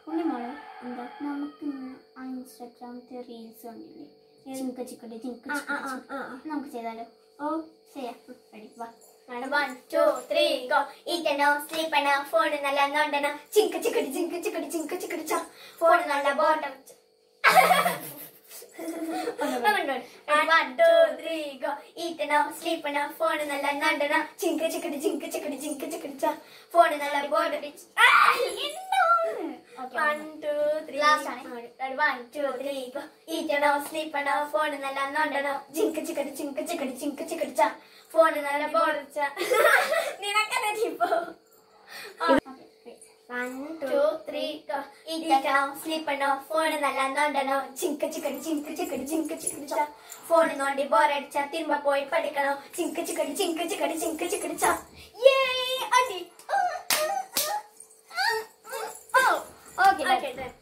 ഉണ്ണിമോളെ എന്താ നമുക്ക് ഇന്ന് ആ ഇൻസ്റ്റാഗ്രാമത്തെ റീൽസ് കണ്ടില്ലേ ചിങ്ക ചിക്കടി ചിങ്ക ആ, ആ, ചിക്കടി ആ, ചിങ്ക. ആ. നമുക്ക് ചെയ്താലോ ഓ ചെയ്യാം റെഡി വാ വൺ ടു ത്രീ ഗോ ഈറ്റനോ സ്ലീപ്പനോ ഫോൺ നല്ല നോണ്ടനോ ചിങ്ക് ചിക്കടി ചിങ്ക് ചിക്കടി ചിങ്ക് ചിക്കടി ചോ ഫോൺ നല്ല bottom one two three go ഈറ്റനോ സ്ലീപ്പനോ ഫോൺ നല്ല നോണ്ടനോ ചിങ്ക് ചിക്കടി ചിങ്ക് ചിക്കടി ചിങ്ക് ചിക്കടി ചോ ഫോൺ നല്ല bottom one two three Last ആണ്. വൺ ടു ത്രീ ഗോ ഈറ്റനോ സ്ലീപ്പനോ ഫോൺ നല്ല നോണ്ടനോ ചിങ്ക് ചിക്കടി ചിങ്ക് ചിക്കടി ചിങ്ക് ചിക്കടി ചോ ഫോൺ നല്ല ബോട്ടം നിനക്കന്നെ ചിപ്പോ വൺ ടു ത്രീ ഈറ്റനോ സ്ലീപ്പനോ ഫോൺ നല്ല നോണ്ടനോ ചിങ്ക് ചിക്കടി ചിങ്ക് ചിക്കടി ചിങ്ക് ചിക്കടി ചോ ഫോൺ നോണ്ടി ബോറടിച്ച തിരുമ്പ പോയി പഠിക്കണോ ചിങ്ക് ചിക്കടി ചിങ്ക് ചിക്കടി ചിങ്ക് ചിക്കടി ചോ യേ അടി ഓ ഓക്കെ ഓക്കെ